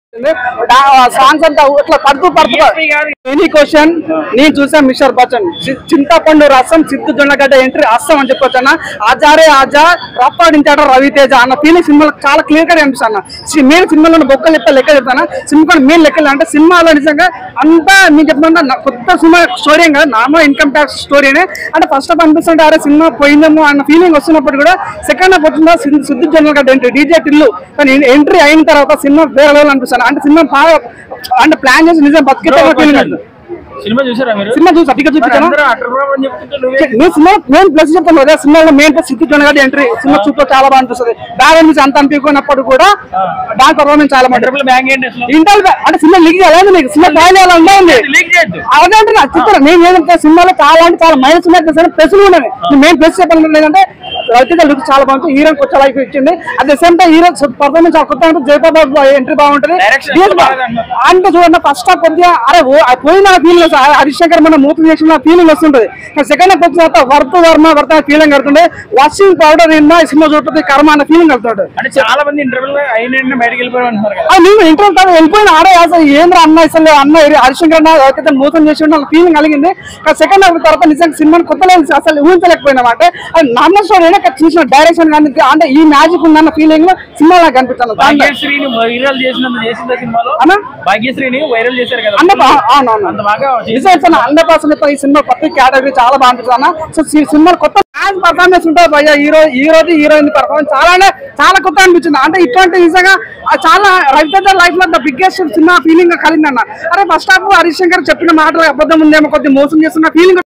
Songs అంతా ఇట్లా పడుతూ పడుతూ ఎనీ క్వశ్చన్ నేను చూసాను మిస్టర్ బచ్చన్ చి- చింతపండు రసం సిద్ధు జొన్నగడ్డ ఎంట్రీ అస్సం అని చెప్పొచ్చు అన్న ఆజారే ఆజా రప్పాడించాడు రవితేజ అన్న ఫీలింగ్ సినిమాలో చాలా క్లియర్ గా కనిపిస్తాను మీరు సినిమాలో ఉన్న బొక్కలు చెప్తే లెక్క చెప్తాను సినిమా మెయిన్ లెక్కలు అంటే సినిమాలో నిజంగా అంతా మీకు చెప్పిన కొత్త సినిమా స్టోరీ ఏం కదా నార్మల్ ఇన్కమ్ ట్యాక్స్ స్టోరీనే అంటే ఫస్ట్ హాఫ్ అనిపిస్తుంటే అరే సినిమా పోయిందేమో అన్న ఫీలింగ్ వస్తున్నప్పుడు కూడా సెకండ్ హాఫ్ వచ్చిందా సిద్ధు సిద్ధు జొన్నగడ్డ ఎంట్రీ డీజే టిల్లు కానీ ఎంట్రీ అయిన తర్వాత సినిమా వేరే లెవెల్ అనిపిస్తాను అంటే సినిమా బాగా అంటే ప్లాన్ చేసి నిజం బతికే ఫీలింగ్ అవుతుంది సినిమా చూసారా మీరు సినిమా చూసి అతిగా చూపించాను అందరూ అటర్ బాబు అని చెప్తుంటే నువ్వే నేను సినిమా నేను ప్లస్ చెప్తాను కదా సినిమాలో మెయిన్ ప్లస్ సిద్ధు జొన్న గారి ఎంట్రీ సినిమా చూపులో చాలా బాగా అనిపిస్తుంది బ్యాగ్ అనిపించి అంత అనిపించుకున్నప్పుడు కూడా దాని పర్ఫార్మెన్స్ చాలా బాగుంటుంది ట్రిపుల్ బ్యాంక్ ఏంటి అసలు ఇంటర్ అంటే సినిమా లీక్ ఎలా ఉంది నీకు సినిమా ట్రైల్ ఎలా ఉందా ఉంది లీక్ చేయొద్దు అదంటే నాకు చెప్తాను నేను ఏంటంటే సినిమాలో చాలా అంటే చాలా మైనస్ ఉన్నాయి ప్లస్ ఉన్నాయి మెయిన్ ప్లస్ చెప్పాలి లేదంటే రవితేజ లుక్ చాలా బాగుంటుంది హీరో కొత్త లైఫ్ ఇచ్చింది at the same time hero performance చాలా కొత్త ఉంటుంది జయపాల్ ఎంట్రీ బాగుంటుంది Direction Yes, బాగా బా- అన్నారు. అంటే చూడండి ఫస్ట్ హాఫ్ కొద్దిగా అరే ఓ ఆ పోయిన ఫీలింగ్ హరిశంకర్ మన మూర్తి చేసిన ఫీలింగ్ వస్తుంటది సెకండ్ హాఫ్ వచ్చిన తర్వాత వర్త వర్మ వర్త ఫీలింగ్ కడుతుండే వాషింగ్ పౌడర్ ఇన్నా ఈ సినిమా చూస్తుంది కర్మ అన్న ఫీలింగ్ కలుగుతాడు అంటే చాలా మంది ఇంటర్వ్యూలో అయిన వెంటనే బయటకు వెళ్ళిపోయారు అంటున్నారు కదా అది నేను ఇంటర్ కాదు వెళ్ళిపోయిన ఆడే అసలు ఏంద్ర అన్న అసలు అన్న ఇది హరిశంకర్ అన్న ఎవరికైతే మోసం చేసి ఉన్న ఫీలింగ్ కలిగింది సెకండ్ హాఫ్ తర్వాత నిజంగా సినిమాని కొత్త లెవెల్స్ అసలు ఊహించలేకపోయినా అంటే అది నార్మల్ స్టోరీ అయినా చూసిన డైరెక్షన్ కానీ అంటే ఈ మ్యాజిక్ ఉందన్న ఫీలింగ్ లో సినిమా నాకు కనిపిస్తాను భాగ్యశ్రీని వైరల్ చేసినంత చేసిందా సినిమాలో అన్న భాగ్యశ్రీని వైరల్ చేశారు కదా అన్న అవునవును అంత బాగా నిజం హండ్రెడ్ పర్సెంట్ ఈ సినిమా కొత్త కేటగిరీ చాలా బాగా అనిపిస్తుంది సో ఈ సినిమా కొత్త మ్యాచ్ పర్ఫార్మెన్స్ ఉంటుంది భయ్య హీరో హీరోది హీరోయిన్ పర్ఫార్మెన్స్ చాలా అంటే చాలా కొత్త అనిపించింది అంటే ఇటువంటి నిజంగా ఆ చాలా రవితేజ లైఫ్ లో ద బిగ్గెస్ట్ సినిమా ఫీలింగ్ కలిగిందన్న అరే ఫస్ట్ హాఫ్ హరీష్ శంకర్ చెప్పిన మాటలు అబద్ధం ఉందేమో కొద్దిగా మోసం చేస్తున్న ఫీలింగ్